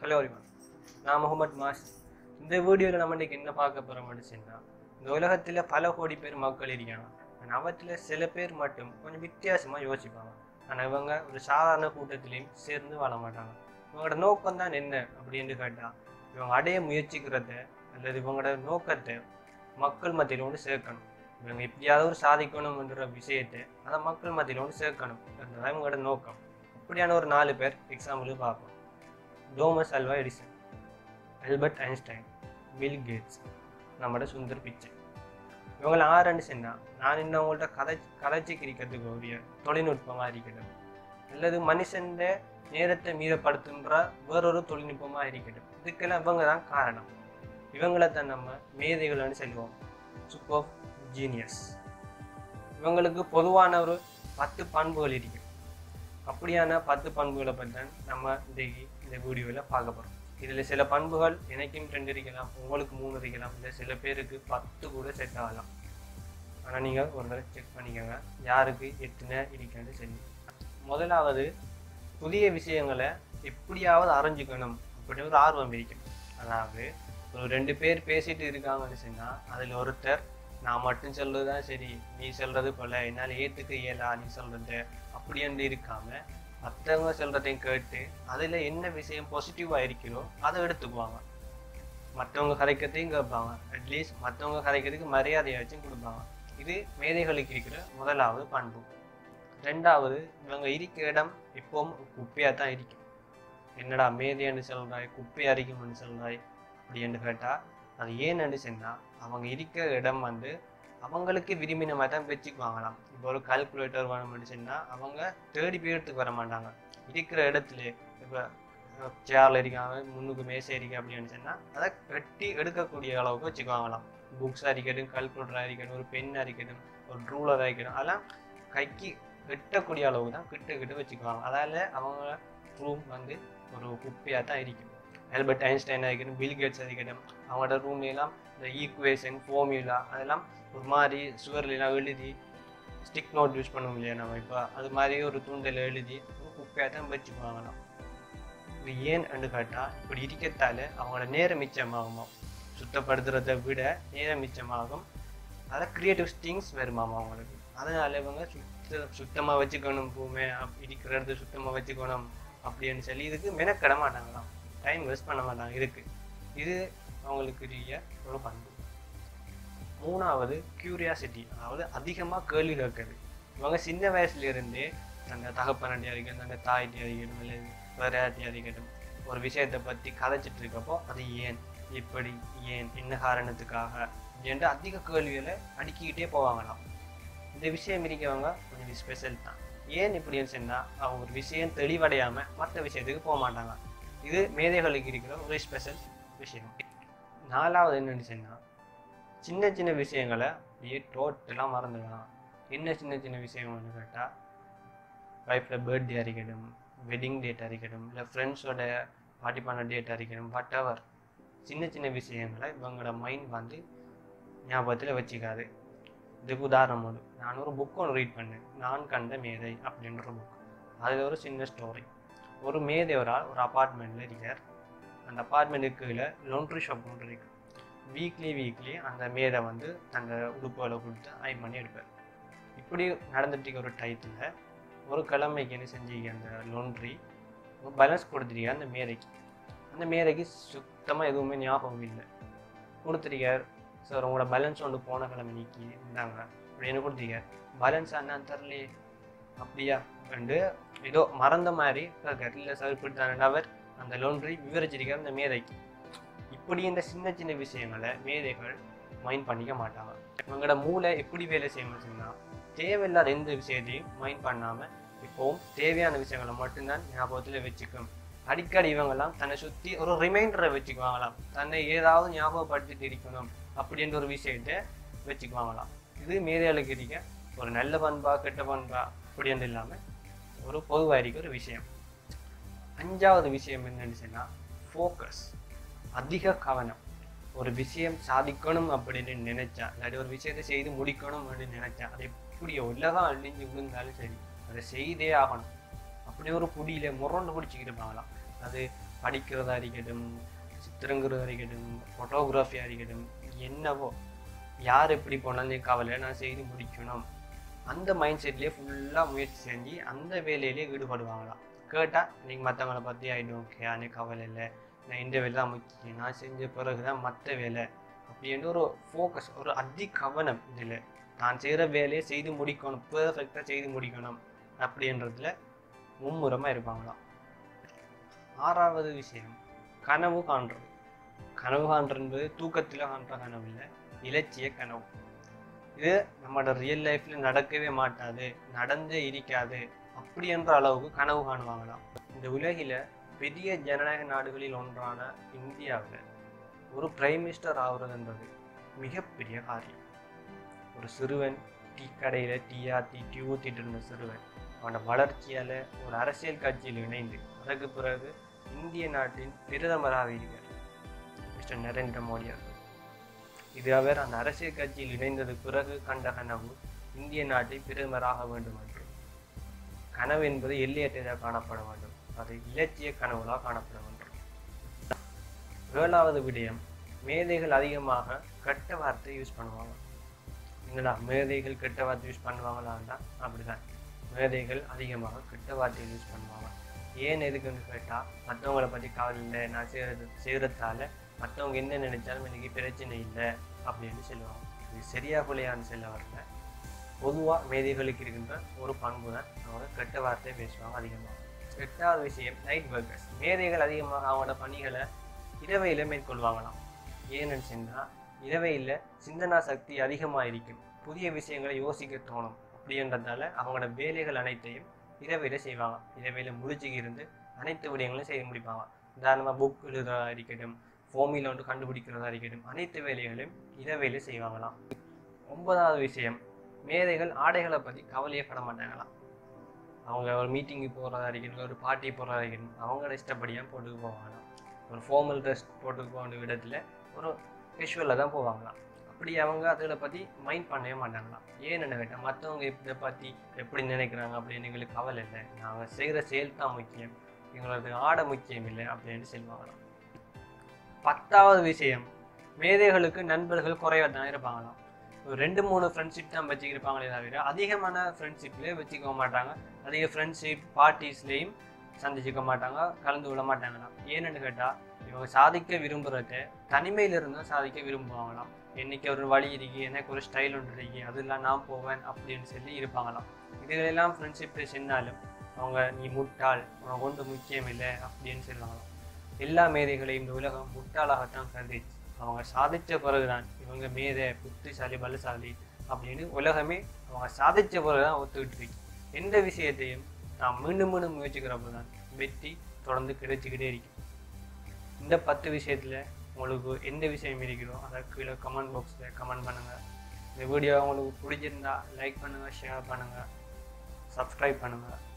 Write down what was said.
hello அறிவன் நான் Mohammed mass இந்த வீடியோவில் நம்ம இன்னைக்கு என்ன பார்க்க போகிறோம்னு சொன்னால் இந்த உலகத்தில் பல கோடி பேர் மக்கள் இருக்காங்க ஆனால் அவற்றில் சில பேர் மட்டும் கொஞ்சம் வித்தியாசமாக யோசிப்பாங்க ஆனால் இவங்க ஒரு சாதாரண கூட்டத்திலையும் சேர்ந்து வாழ மாட்டாங்க இவங்களோட நோக்கம் தான் என்ன அப்படின்னு கேட்டால் இவங்க அடைய முயற்சிக்கிறத அல்லது இவங்களோட நோக்கத்தை மக்கள் மத்தியில் ஒன்று சேர்க்கணும் இவங்க எப்படியாவது ஒரு சாதிக்கணும்ன்ற விஷயத்தை அதை மக்கள் மத்தியில் ஒன்று சேர்க்கணும் அதுதான் இவங்களோட நோக்கம் இப்படியான ஒரு நாலு பேர் எக்ஸாம்பிளுக்கு பார்ப்போம் Thomas Alva Edison Albert Einstein Bill Gates நம்மளோட சுந்தர் பிச்சை இவங்களை ஆறுன்னு சொன்னா நான் இன்னும் அவங்கள்ட்ட கதை கதைச்சி கிரிக்கிறதுக்கு உரிய தொழில்நுட்பமாக இருக்கட்டும் அல்லது மனுஷன் நேரத்தை மீதப்படுத்துன்ற வேறொரு தொழில்நுட்பமாக இருக்கட்டும் இதுக்கெல்லாம் இவங்க தான் காரணம் இவங்களை தான் நம்ம மேதைகள்னு சொல்லுவோம் சூப்பர் ஜீனியஸ் இவங்களுக்கு பொதுவான ஒரு பத்து பண்புகள் இருக்கு அப்படியான பத்து பண்புகளை பற்றி தான் நம்ம இன்றைக்கு இந்த வீடியோவில் பார்க்க போகிறோம் இதில் சில பண்புகள் எனக்கும் ரெண்டு இருக்கலாம் உங்களுக்கு மூணு இருக்கலாம் இல்லை சில பேருக்கு பத்து கூட செட் ஆகலாம் ஆனால் நீங்கள் ஒரு தடவை செக் பண்ணிக்கோங்க யாருக்கு எத்தனை இருக்குன்னு சொல்லி முதலாவது புதிய விஷயங்களை எப்படியாவது அறிஞ்சுக்கணும் அப்படின்னு ஒரு ஆர்வம் இருக்கும் அதாவது ஒரு ரெண்டு பேர் பேசிட்டு இருக்காங்கன்னு சொன்னால் அதில் ஒருத்தர் நான் மட்டும் சொல்றது தான் சரி நீ சொல்றது போல என்னால் ஏற்றுக்க இயலா நீ சொல்றது அப்படின்னு இருக்காம மற்றவங்க சொல்றதையும் கேட்டு அதில் என்ன விஷயம் பாசிட்டிவாக இருக்கிறோ அதை எடுத்துக்குவாங்க மற்றவங்க கதைக்கிறதையும் கேட்பாங்க அட்லீஸ்ட் மற்றவங்க கதைக்கிறதுக்கு மரியாதையாச்சும் கொடுப்பாங்க இது மேதைகளுக்கு இருக்கிற முதலாவது பண்பு ரெண்டாவது இவங்க இருக்கிற இடம் எப்பவும் குப்பையாக தான் இருக்கும் என்னடா மேதைன்னு சொல்கிறாய் குப்பை அரிக்கும்னு சொல்கிறாய் அப்படின்னு கேட்டால் அது ஏன்னு சொன்னால் அவங்க இருக்கிற இடம் வந்து அவங்களுக்கு விரும்பின மாதிரி தான் வச்சுக்குவாங்களாம் இப்போ ஒரு கால்குலேட்டர் வேணும்னு சொன்னால் அவங்க தேடி போயிடத்துக்கு வர மாட்டாங்க இருக்கிற இடத்துல இப்போ சேரில் இருக்காங்க முன்னுக்கு மேசை இருக்கு அப்படின்னு சொன்னால் அதை கட்டி எடுக்கக்கூடிய அளவுக்கு வச்சுக்குவாங்களாம் புக்ஸாக இருக்கட்டும் கால்குலேட்டராக இருக்கட்டும் ஒரு பெண்ணாக இருக்கட்டும் ஒரு ரூலராக இருக்கட்டும் அதெல்லாம் கைக்கு எட்டக்கூடிய அளவுக்கு தான் கிட்ட கிட்ட வச்சுக்குவாங்க அதால் அவங்க ரூம் வந்து ஒரு குப்பையாக தான் இருக்கும் ஆல்பர்ட் ஐன்ஸ்டைன் இருக்கட்டும் பில் கேட்ஸ் இருக்கட்டும் அவங்களோட ரூம்லாம் இந்த ஈக்குவேஷன் ஃபார்முலா அதெல்லாம் ஒரு மாதிரி சுவர்லாம் எழுதி ஸ்டிக் நோட் யூஸ் பண்ணுவோம் இல்லையா நம்ம இப்போ அது மாதிரி ஒரு தூண்டில் எழுதி ஒரு குப்பையாக தான் வச்சுக்குவாங்களாம் இது ஏன் என்று கேட்டால் இப்படி இருக்கிறதால அவங்களோட நேரம் மிச்சமாகுமா சுத்தப்படுத்துறதை விட நேரம் மிச்சமாகும் அதில் கிரியேட்டிவ் திங்ஸ் வருமாமா அவங்களுக்கு அதனால இவங்க சுத்த சுத்தமாக வச்சுக்கணும் பூமே இருக்கிற இடத்த சுத்தமாக வச்சுக்கணும் அப்படின்னு சொல்லி இதுக்கு மெனக்கிட மாட்டாங்களாம் டைம் வேஸ்ட் பண்ண மாட்டாங்க இதுக்கு இது அவங்களுக்கு உரிய ஒரு பண்பு மூணாவது கியூரியாசிட்டி அதாவது அதிகமாக கேள்வி கேட்கறது இவங்க சின்ன வயசுல இருந்தே தங்க தகப்பனட்டி அறிக்கணும் தங்க தாயிட்டி அறிக்கணும் இல்லை வேற யார்ட்டி அறிக்கட்டும் ஒரு விஷயத்தை பற்றி கதைச்சிட்டு இருக்கப்போ அது ஏன் எப்படி ஏன் என்ன காரணத்துக்காக என்று அதிக கேள்விகளை அடுக்கிக்கிட்டே போவாங்களாம் இந்த விஷயம் இருக்கவங்க கொஞ்சம் ஸ்பெஷல் தான் ஏன் இப்படின்னு சொன்னால் அவங்க ஒரு விஷயம் தெளிவடையாமல் மற்ற விஷயத்துக்கு போக மாட்டாங்க இது மேதைகளுக்கு இருக்கிற ஒரு ஸ்பெஷல் விஷயம் நாலாவது என்னன்னு சொன்னால் சின்ன சின்ன விஷயங்களை அப்படியே டோட்டலாக மறந்துடலாம் என்ன சின்ன சின்ன விஷயங்கள்னு கேட்டால் ஒய்ஃபில் பர்த்டே அறிக்கணும் வெட்டிங் டேட் அறிக்கணும் இல்லை ஃப்ரெண்ட்ஸோட பார்ட்டி பண்ண டேட் அறிக்கணும் வாட் எவர் சின்ன சின்ன விஷயங்களை இவங்களோட மைண்ட் வந்து ஞாபகத்தில் வச்சுக்காது இதுக்கு உதாரணம் ஒன்று நான் ஒரு புக் ஒன்று ரீட் பண்ணேன் நான் கண்ட மேதை அப்படின்ற புக் அதில் ஒரு சின்ன ஸ்டோரி ஒரு மேதை ஒரு ஆள் ஒரு அப்பார்ட்மெண்ட்டில் இருக்கார் அந்த அப்பார்ட்மெண்ட்டுக்கு கீழே லோன்ட்ரி ஷாப் ஒன்று இருக்கு வீக்லி வீக்லி அந்த மேதை வந்து தங்கள் உடுப்புகளை கொடுத்து அயன் பண்ணி எடுப்பார் இப்படி நடந்துட்டு இருக்க ஒரு டயத்தில் ஒரு கிழமைக்கு என்ன செஞ்சீங்க அந்த லோன்ட்ரி பேலன்ஸ் கொடுத்துருக்கார் அந்த மேதைக்கு அந்த மேதைக்கு சுத்தமாக எதுவுமே ஞாபகம் இல்லை கொடுத்துருக்கார் சார் உங்களோட பேலன்ஸ் ஒன்று போன கிழமை நீக்கி இருந்தாங்க அப்படின்னு கொடுத்துருக்கார் பேலன்ஸ் அண்ணன் தரலையே அப்படியா ரெண்டு ஏதோ மறந்த மாதிரி இருக்கார் இல்லை சார் இப்படி தான் அவர் அந்த லோன்ரி விவரிச்சிருக்கார் அந்த மேதைக்கு இப்படி இந்த சின்ன சின்ன விஷயங்களை மேதைகள் மைண்ட் பண்ணிக்க மாட்டாங்க இவங்களோட மூளை எப்படி வேலை செய்யணும்னு சொன்னால் தேவையில்லாத எந்த விஷயத்தையும் மைண்ட் பண்ணாமல் இப்போவும் தேவையான விஷயங்களை மட்டும்தான் ஞாபகத்தில் வச்சுக்கும் அடிக்கடி இவங்கெல்லாம் தன்னை சுற்றி ஒரு ரிமைண்டரை வச்சுக்குவாங்களாம் தன்னை ஏதாவது ஞாபகப்படுத்திட்டு இருக்கணும் அப்படின்ற ஒரு விஷயத்தை வச்சுக்குவாங்களாம் இது மேதைகளுக்கு இருக்க ஒரு நல்ல பண்பா கெட்ட பண்பா அப்படின்னு இல்லாமல் ஒரு பொதுவாக இருக்க ஒரு விஷயம் அஞ்சாவது விஷயம் என்னன்னு சொன்னால் ஃபோக்கஸ் அதிக கவனம் ஒரு விஷயம் சாதிக்கணும் அப்படின்னு நினைச்சா இல்லாட்டி ஒரு விஷயத்தை செய்து முடிக்கணும் அப்படின்னு நினைச்சா அது எப்படி உலகம் அழிஞ்சு விழுந்தாலும் சரி அதை செய்தே ஆகணும் அப்படி ஒரு புடியில முரண்டு பிடிச்சிக்கிட்டு இருப்பாங்களாம் அது படிக்கிறதா இருக்கட்டும் சித்திரங்கிறதா இருக்கட்டும் ஃபோட்டோகிராஃபியாக இருக்கட்டும் என்னவோ யார் எப்படி போனாலும் கவலை நான் செய்து முடிக்கணும் அந்த மைண்ட் செட்லேயே ஃபுல்லாக முயற்சி செஞ்சு அந்த வேலையிலே ஈடுபடுவாங்களாம் கேட்டால் நீங்கள் மற்றவங்கள பற்றி ஆகிடும் ஓகே எனக்கு கவலை இல்லை நான் இந்த வேலை தான் முக்கியம் நான் செஞ்ச பிறகு தான் மற்ற வேலை அப்படின்ற ஒரு ஃபோக்கஸ் ஒரு அதி கவனம் இதில் நான் செய்கிற வேலையை செய்து முடிக்கணும் பெர்ஃபெக்டாக செய்து முடிக்கணும் அப்படின்றதுல மும்முரமாக இருப்பாங்களாம் ஆறாவது விஷயம் கனவு காண்றது கனவு காண்றது என்பது தூக்கத்தில் காண்ற கனவு இல்லை இலட்சிய கனவு இது நம்மளோட ரியல் லைஃப்பில் நடக்கவே மாட்டாது நடந்தே இருக்காது அப்படி என்ற அளவுக்கு கனவு காணுவாங்களாம் இந்த உலகில் பெரிய ஜனநாயக நாடுகளில் ஒன்றான இந்தியாவில் ஒரு பிரைம் மினிஸ்டர் ஆகுறதுன்றது மிகப்பெரிய காரியம் ஒரு சிறுவன் டீ கடையில் டீ ஆத்தி டீ ஊற்றிட்டு இருந்த சிறுவன் அவனோட வளர்ச்சியால் ஒரு அரசியல் கட்சியில் இணைந்து அதற்கு பிறகு இந்திய நாட்டின் பிரதமராக இருக்கிறார் மிஸ்டர் நரேந்திர மோடி அவர்கள் இது அவர் அந்த அரசியல் கட்சியில் இணைந்தது பிறகு கண்ட கனவு இந்திய நாட்டை பிரதமராக வேண்டும் என்று கனவு என்பது எல்லையற்றதாக காணப்பட வேண்டும் அது இலட்சிய கனவுகளாக காணப்பட வேண்டும் ஏழாவது விடயம் மேதைகள் அதிகமாக கெட்ட வார்த்தை யூஸ் பண்ணுவாங்க என்னடா மேதைகள் கெட்ட வார்த்தை யூஸ் பண்ணுவாங்களாண்டா அப்படிதான் மேதைகள் அதிகமாக கெட்ட வார்த்தையை யூஸ் பண்ணுவாங்க ஏன் எதுக்குன்னு கேட்டால் மற்றவங்கள பற்றி கவலை இல்லை நான் செய்கிறது செய்கிறதால மற்றவங்க என்ன நினைச்சாலும் எனக்கு பிரச்சனை இல்லை அப்படின்னு சொல்லுவாங்க இது சரியா பிள்ளையான்னு சொல்ல வரல பொதுவாக மேதைகளுக்கு இருக்கின்ற ஒரு பண்பு தான் அவங்க கெட்ட வார்த்தை பேசுவாங்க அதிகமாக எட்டாவது விஷயம் நைட் ஒர்க்கர்ஸ் மேதைகள் அதிகமாக அவங்களோட பணிகளை இரவையில் மேற்கொள்வாங்களாம் ஏன்னு சொன்னால் இரவையில் சிந்தனா சக்தி அதிகமாக இருக்கும் புதிய விஷயங்களை யோசிக்க தோணும் அப்படின்றதால அவங்களோட வேலைகள் அனைத்தையும் இரவையில் செய்வாங்க இரவையில் முடிச்சுக்கு இருந்து அனைத்து விடயங்களும் செய்து முடிப்பாங்க உதாரணமாக புக் எழுதுறதா இருக்கட்டும் ஃபோமியில் வந்து கண்டுபிடிக்கிறதா இருக்கட்டும் அனைத்து வேலைகளையும் இரவையில் செய்வாங்களாம் ஒன்பதாவது விஷயம் மேதைகள் ஆடைகளை பற்றி கவலையே பட மாட்டாங்களாம் அவங்க ஒரு மீட்டிங்கு போகிறதா இருக்கட்டும் ஒரு பார்ட்டி போகிறதா இருக்கட்டும் அவங்களோட இஷ்டப்படியாக போட்டுக்கு போவாங்களாம் ஒரு ஃபார்மல் ட்ரெஸ் போட்டுக்கு போக இடத்துல ஒரு கேஷுவலில் தான் போவாங்களாம் அப்படி அவங்க அதில் பற்றி மைண்ட் பண்ணவே மாட்டாங்களாம் ஏன்னு கேட்டால் மற்றவங்க இதை பற்றி எப்படி நினைக்கிறாங்க அப்படின்னு எங்களுக்கு கவலை இல்லை நாங்கள் செய்கிற செயல் தான் முக்கியம் எங்களது ஆடை முக்கியம் இல்லை அப்படின்னு சொல்லுவாங்களாம் பத்தாவது விஷயம் மேதைகளுக்கு நண்பர்கள் குறைவாக தான் இருப்பாங்களாம் ஒரு ரெண்டு மூணு ஃப்ரெண்ட்ஷிப் தான் வச்சுக்கிருப்பாங்களே தவிர அதிகமான ஃப்ரெண்ட்ஷிப்லேயே வச்சுக்க மாட்டாங்க அதிக ஃப்ரெண்ட்ஷிப் பார்ட்டிஸ்லேயும் சந்திச்சுக்க மாட்டாங்க கலந்து கொள்ள மாட்டாங்களாம் ஏன்னு கேட்டால் இவங்க சாதிக்க விரும்புகிறத தனிமையில இருந்தால் சாதிக்க விரும்புவாங்களாம் என்னைக்கு ஒரு வழி இருக்கு எனக்கு ஒரு ஸ்டைல் ஒன்று இருக்கு அதெல்லாம் நான் போவேன் அப்படின்னு சொல்லி இருப்பாங்களாம் இதுகளெல்லாம் ஃப்ரெண்ட்ஷிப்பில் சென்னாலும் அவங்க நீ முட்டாள் உனக்கு ஒன்று முக்கியம் இல்லை அப்படின்னு சொல்லுவாங்களாம் எல்லா மேதைகளையும் இந்த உலகம் முட்டாளாகத்தான் கருதிச்சு அவங்க சாதித்த பிறகுதான் இவங்க மேதை புத்திசாலி பலசாலி அப்படின்னு உலகமே அவங்க சாதித்த பிறகுதான் ஒத்துக்கிட்டு இருக்கு எந்த விஷயத்தையும் நாம் மீண்டும் மீண்டும் முயற்சிக்கிறப்ப தான் வெற்றி தொடர்ந்து கிடைச்சிக்கிட்டே இருக்கும் இந்த பத்து விஷயத்தில் உங்களுக்கு எந்த விஷயம் இருக்கிறோ அதை கீழே கமெண்ட் பாக்ஸில் கமெண்ட் பண்ணுங்கள் இந்த வீடியோ உங்களுக்கு பிடிச்சிருந்தா லைக் பண்ணுங்கள் ஷேர் பண்ணுங்கள் சப்ஸ்கிரைப் பண்ணுங்கள்